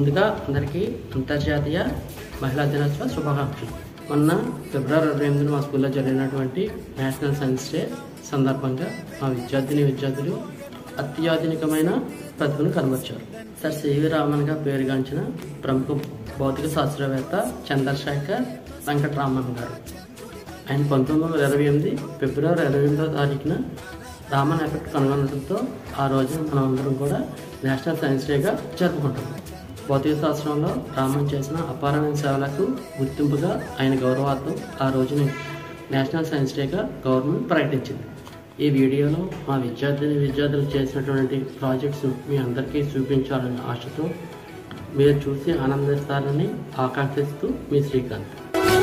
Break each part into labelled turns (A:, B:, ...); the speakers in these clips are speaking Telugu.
A: ముందుగా అందరికీ అంతర్జాతీయ మహిళా దినోత్సవ శుభాకాంక్షలు మొన్న ఫిబ్రవరి ఇరవై ఎనిమిదిన మా స్కూల్లో జరిగినటువంటి నేషనల్ సైన్స్ డే సందర్భంగా మా విద్యార్థిని విద్యార్థులు అత్యాధునికమైన ప్రతిభను కనబర్చారు సార్ సివి రామన్గా పేరుగాంచిన ప్రముఖ భౌతిక శాస్త్రవేత్త చంద్రశేఖర్ వెంకటరామన్ గారు ఆయన పంతొమ్మిది వందల ఇరవై ఎనిమిది ఫిబ్రవరి ఇరవై ఎనిమిదో తారీఖున రామన్ ఎఫెక్ట్ కనుగొనడంతో ఆ రోజున మనం అందరం కూడా నేషనల్ సైన్స్ డేగా జరుపుకుంటున్నాం భౌతిక శాస్త్రంలో రామన్ చేసిన అపారమైన సేవలకు గుర్తింపుగా ఆయన గౌరవార్థం ఆ రోజుని నేషనల్ సైన్స్ డేగా గవర్నమెంట్ ప్రకటించింది ఈ వీడియోలో మా విద్యార్థిని విద్యార్థులు చేసినటువంటి ప్రాజెక్ట్స్ మీ అందరికీ చూపించాలనే ఆశతో మీరు చూసి ఆనందిస్తారని ఆకాంక్షిస్తూ మీ Srikanth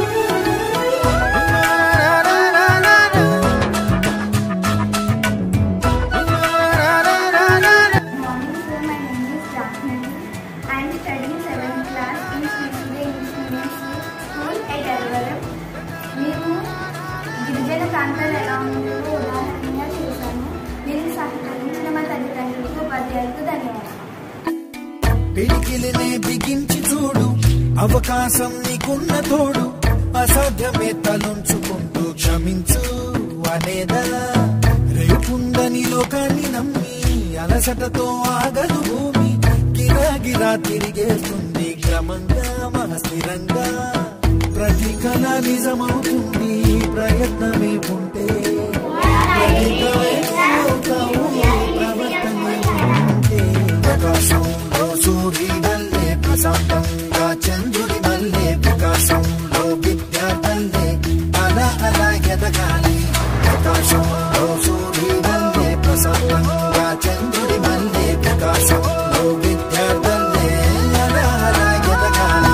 B: morning, sir. My name is Jahnati. I am studying 7th class in Sri English Medium School at Elvaram. మేము గిరిజన ప్రాంతాలు ఎలా ఉన్నాయో ఉదాహరణగా చేశాను దీనికి సహకరించిన మా తల్లిదండ్రులకు ఉపాధ్యాయులకు ధన్యవాదాలు
C: పిడికిలినే బిగించి చూడు అవకాశం నీకున్న తోడు అసాధ్యమే తలుంచుకుంటూ క్షమించు అనేదా రేపుందని లోకాన్ని నమ్మి అలసటతో ఆగదు భూమి గిరా గిరా తిరిగేస్తుంది క్రమంగా మహస్థిరంగా ప్రతి కళ నిజమవుతుంది ప్రయత్నమే ఉంటే ప్రతి కళ అవుతావు, ప్రవర్తనే ఉంటే ప్రకాశంలో సూర్యుడల్లే ప్రశాంతంగా చంద్రుడి మల్లే ప్రకాశంలో విద్యార్థల్లే అలా అలా ఎదగాలి ప్రకాశంలో సూర్యుడల్లే ప్రశాంతంగా చంద్రుడి మల్లే ప్రకాశంలో విద్యార్థల్లే అలా అలా ఎదగాలి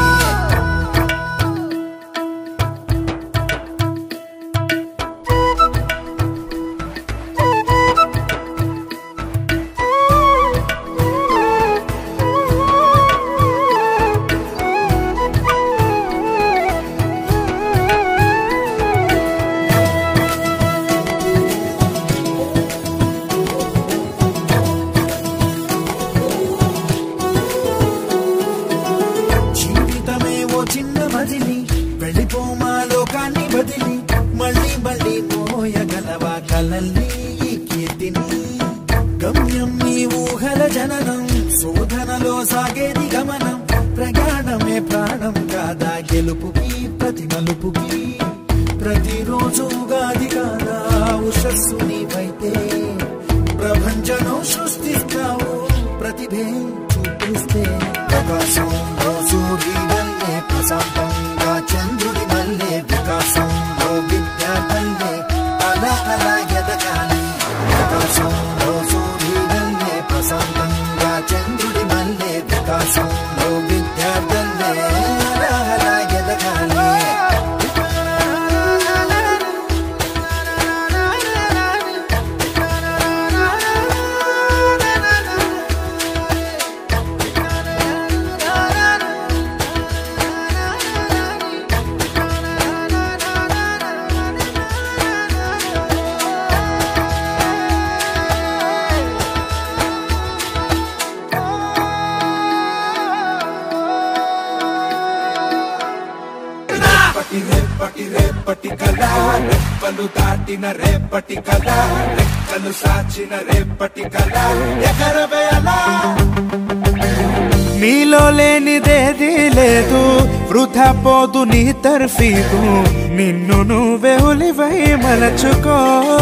C: జీవితమే ఓ చిన్న మజిలి వెళ్ళిపోమా లోకాన్ని బదిలి మళ్ళీ మళ్ళీ మోయగలవా కలల్ని ఈ కీర్తిని గమ్యం నీ ఊహల జననం శోధనలో సాగేది గమనం ప్రయాణమే ప్రాణం కాదా గెలుపుకి ప్రతి మలుపుకి ప్రతిరోజు ఉగాది కాదా ఉషస్సు నీవైతే ప్రపంచనం సృష్టిస్తావు ప్రతిభే చూపిస్తే ప్రకాశంలో సూర్యుడల్లే ప్రశాంతంగా చంద్రుడి మల్లే వికాసంలో విద్యార్థల్లే అలా అలా ఎదగాలి ప్రకాశంలో సూర్యుడల్లే ప్రశాంతంగా చంద్రుడి మల్లే వికాసంలో విద్యార్థల్లే అలా అలా ఎదగాలి
D: రేపటి రేపటి రేపటి కళ రెప్పలు దాటిన రేపటి కళ రెక్కలు సాచిన రేపటి కళ ఎగరవే అలా
E: నీలో లేనిదేది లేదు వృధా పోదు నీ తర్ఫీదు నిన్ను నువ్వే ఉలివై మలచుకో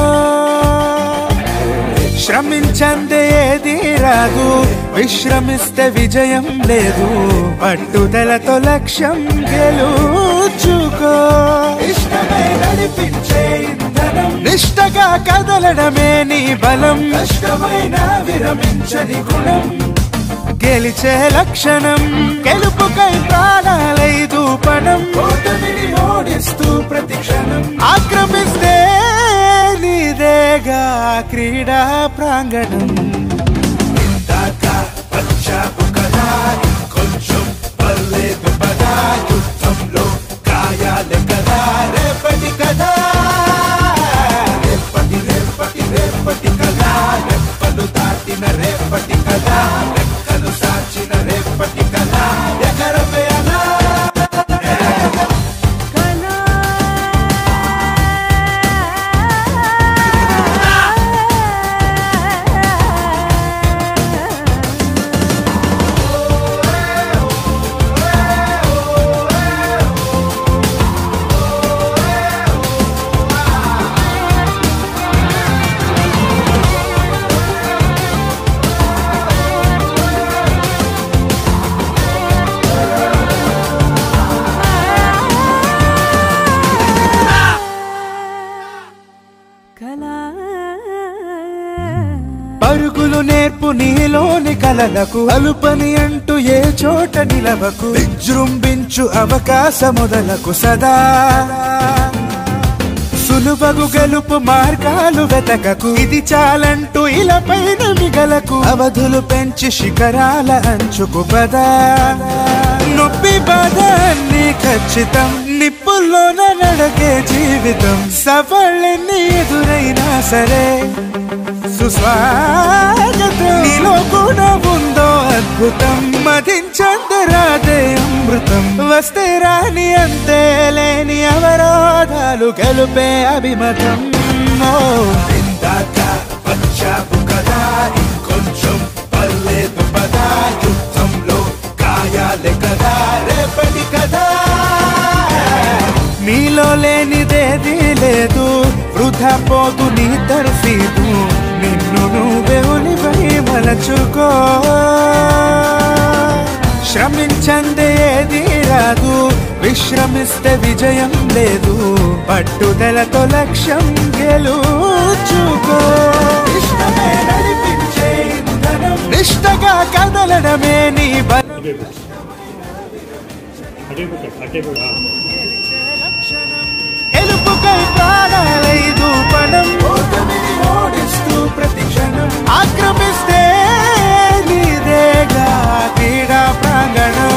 E: శ్రమించందే ఏది రాదు విశ్రమిస్తే విజయం లేదు పట్టుదలతో లక్ష్యం గెలుచుకో
D: ఇష్టమే నడిపించే ఇంధనం
E: నిష్టగా కదలడమే నీ బలం
D: కష్టమైన విరమించని గుణం
E: గెలిచే లక్షణం గెలుపుకై ప్రాణాలై దూపడం
D: ఓటమిని ఓడిస్తూ ప్రతి క్షణం
E: ఆక్రమిస్తే నీదేగా క్రీడా ప్రాంగణం
D: ఇందాక వచ్చావు కదా కొంచెం పర్లేదు పదా యుద్ధంలో గాయాలే కదా రేపటి కదా రేపటి రేపటి రేపటి కదా రెప్పలు దాటిన రేపటి కదా రెక్కలు సాచిన రేపటి కదా
E: నేర్పు నీలోని కలలకు అలుపని అంటూ ఏ చోట నిలవకు విజృంభించు అవకాశముదలకు సదా సులువగు గెలుపు మార్గాలు వెతకకు ఇది చాలంటూ ఇలా పైన మిగలకు అవధులు పెంచి శిఖరాల అంచుకు పదా నొప్పి బాధ అన్ని ఖచ్చితం నిప్పుల్లోన నడకే జీవితం సవాళ్ళెన్ని ఎదురైనా సరే సుస్వాగతం నీలో కూడా ఉందో అద్భుతం మధించందరాదే అమృతం వస్తే రాని అంతే లేని అవరోధాలు గెలుపే అభిమతం ఓ
C: ఇందాక వచ్చావు కదా ఇంకొంచెం పర్లేదు పదా యుద్ధంలో గాయాలే కదా రేపటి కదా
E: నీలో లేనిదేది లేదు వృధా పోదు నీ తర్ఫీదు నిన్ను నువ్వే ఉనిపై మలచుకో శ్రమించందే ఏది రాదు విశ్రమిస్తే విజయం లేదు పట్టుదలతో లక్ష్యం గెలుచుకో ఇష్టమే నడిపించే ఇంధనం నిష్టగా కదలడమే నీ బలం ఎలుపుకై ప్రాణాలైదు పణం ఓటమిని ఓడిస్తూ ప్రతి క్షణం ఆక్రమిస్తే నీదేగా క్రీడా ప్రాంగణం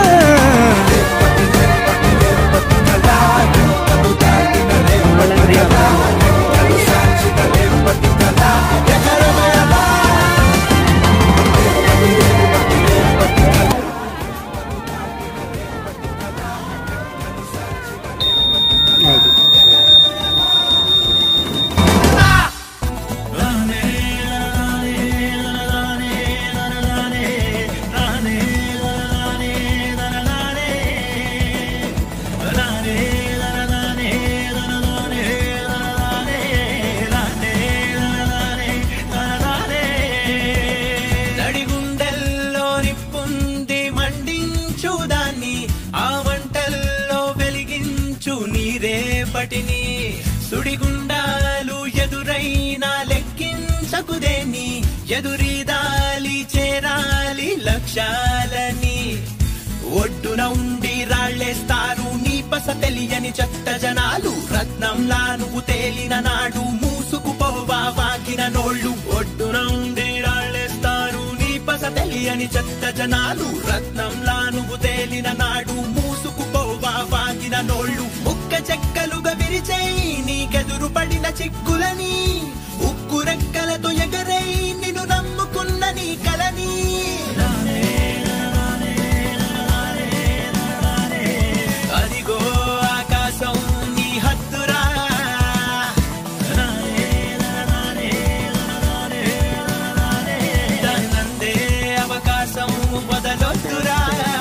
F: నడిగుండెల్లో నిప్పుంది మండించు దాన్ని ఆ వంటల్లో వెలిగించు నీరేపటిని సుడిగుండాలు ఎదురైనా లెక్కించకుదేని ఎదురీదాలి చేరాలి లక్ష్యాలని ఒడ్డున ఉండి రాళ్ళేస్తారు నీ పస తెలియని చెత్త జనాలు రత్నంలా నువ్వు తేలిన నాడు మూసుకుపోవా వాకిన నోళ్ళు ఒడ్డున ఉండి రాళ్ళేస్తారు నీ పస తెలియని చెత్త జనాలు రత్నంలా నువ్వు తేలిన నాడు మూసుకుపోవా వాకిన నోళ్ళు ముక్క చెక్కలుగా విరిచేయి నీకెదురు పడిన చిక్కులని ఉక్కు రెక్కలతో ఎగరై నిన్ను నమ్ముకున్న నీ కలని అదిగో ఆకాశం నీ హద్దురా దానందే అవకాశం వదలొద్దురా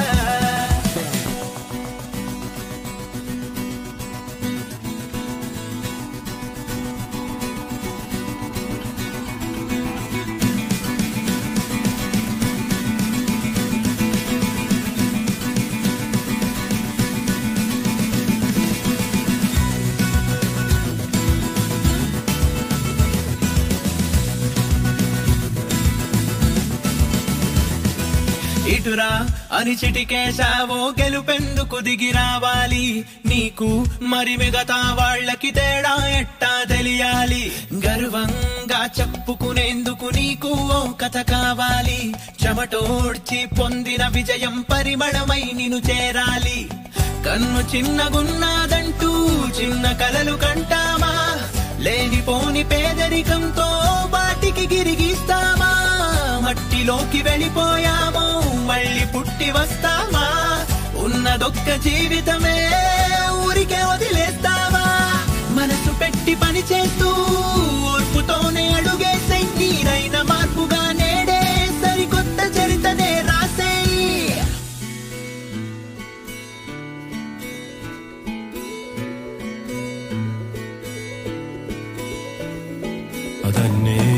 F: ఇటురా అని చిటికేశావో గెలుపెందుకు దిగి రావాలి నీకు మరి మిగతా వాళ్ళకి తేడా ఎట్టా తెలియాలి గర్వంగా చెప్పుకునేందుకు నీకు ఓ కథ కావాలి చెమటోడ్చి పొందిన విజయం పరిమళమై నిన్ను చేరాలి కన్ను చిన్నగున్నాదంటూ చిన్న కలలు కంటామా లేనిపోని పేదరికంతో వాటికి గిరిగిస్తామా మట్టిలోకి వెళ్ళిపోయామో మళ్ళీ పుట్టి వస్తామా ఉన్నదొక్క జీవితమే ఊరికే వదిలేస్తావా మనసు పెట్టి పని చేస్తూ ఓర్పుతోనే అడుగేసే నీరైన మార్పుగా నేడే సరికొత్త చరితనే రాసేయి
G: ಅದನ್ನೇ